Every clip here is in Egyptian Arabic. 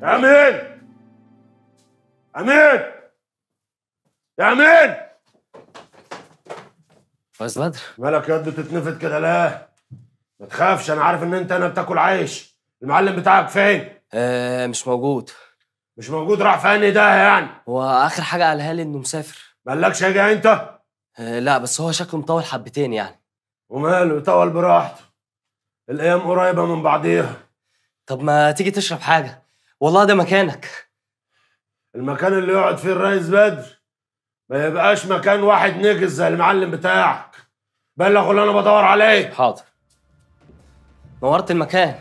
يا امين امين يا امين فايز بدر مالك يا قد تتنفد كده لا ما تخافش انا عارف ان انت انا بتاكل عيش المعلم بتاعك فين آه مش موجود مش موجود راح فاني ده يعني هو اخر حاجه قالها لي انه مسافر مالكش حاجه انت آه لا بس هو شكله مطول حبتين يعني وماله يطول براحته الايام قريبه من بعضيها طب ما تيجي تشرب حاجه والله ده مكانك المكان اللي يقعد فيه الرئيس بدر ما يبقاش مكان واحد نجس زي المعلم بتاعك بلغ اللي انا بدور عليه حاضر نورت المكان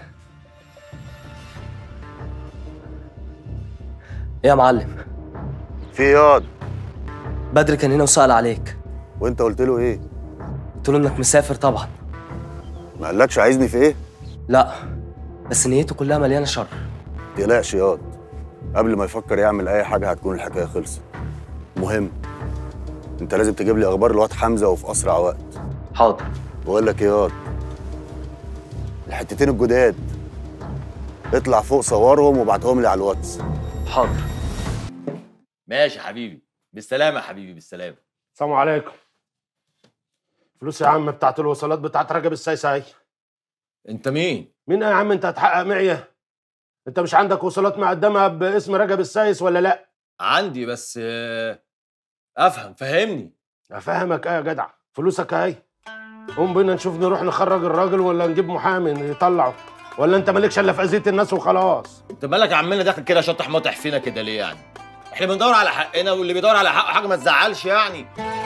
إيه يا معلم في ياض بدر كان هنا وسأل عليك وانت قلت له ايه قلت له انك مسافر طبعا ما قالكش عايزني في ايه لا بس نيته كلها مليانه شر تقلقش ياض قبل ما يفكر يعمل اي حاجه هتكون الحكايه خلصت مهم انت لازم تجيب لي اخبار الواد حمزه وفي اسرع وقت حاضر بقول لك ايه ياض الحتتين الجداد اطلع فوق صورهم وابعتهم لي على الواتس حاضر ماشي يا حبيبي بالسلامة يا حبيبي بالسلامة السلام عليكم فلوس يا عم بتاعت الوصلات بتاعت رجب السيساي انت مين؟ مين يا عم انت هتحقق معي انت مش عندك وصلات مقدمه باسم رجب السايس ولا لا عندي بس آه، افهم فهمني افهمك ايه يا جدع فلوسك اهي قوم بينا نشوف نروح نخرج الراجل ولا نجيب محامي يطلعه ولا انت مالكش الا في اذيه الناس وخلاص انت مالك عمنا داخل كده شطح مطح فينا كده ليه يعني؟ احنا بندور على حقنا واللي بيدور على حقه حاجة ما تزعلش يعني